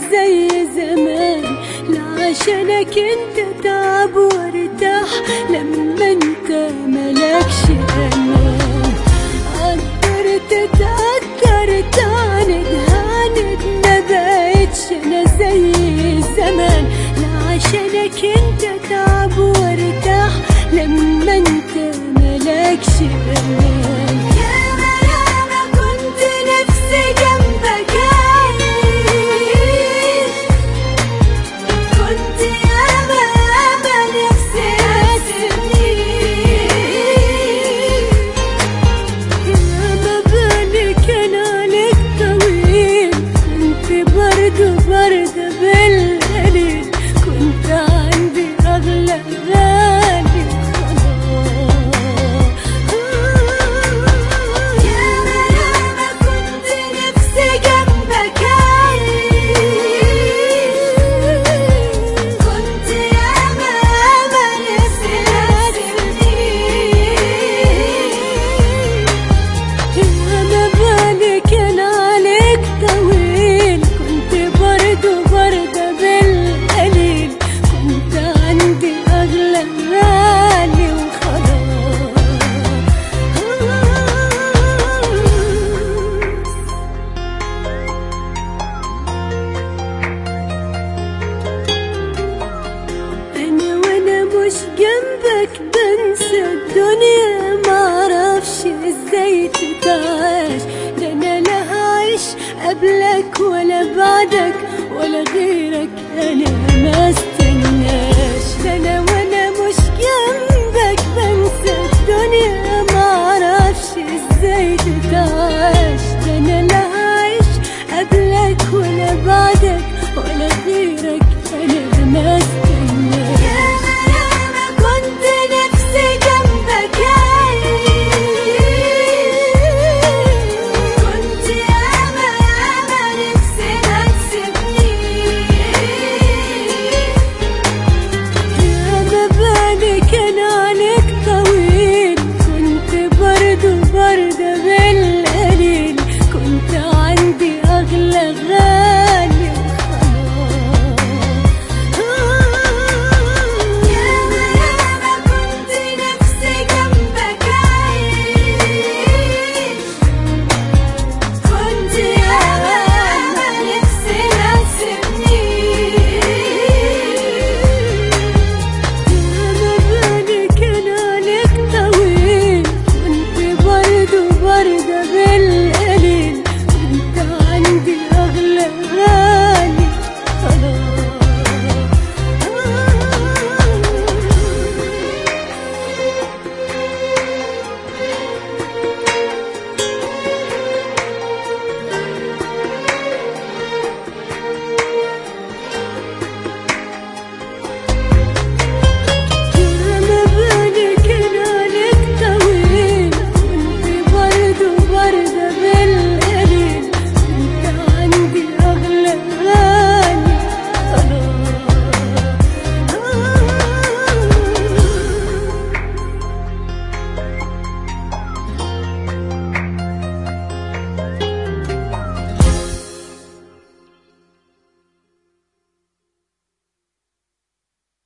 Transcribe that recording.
زي زمان لا عشانك انت تعب وارتاح لما انت ملكش امان قدرت تقدر تعاند هاند ما بقتش انا زي زمان لا عشانك انت تعب وارتاح لما انت ملكش امان ياما ياما كنت نفسي جنبك أعيش كنت ياما ياما نفسي أسيبني ياما بالي كان عليك طويل كنت برضو برضو بالقليل كنت عندي أغلى غالي خلاص ياما ياما كنت نفسي جنبك أعيش كنت ياما ياما نفسي أسيبني ياما بالي كان عليك طويل كنت برضو برضه بالقليل كنت عندي أغلى غالي وخلاص انا وانا مش جنبك بنسى الدنيا معرفش ازاي تتعاش ده انا لا هعيش قبلك ولا بعدك ولا غيرك انا ما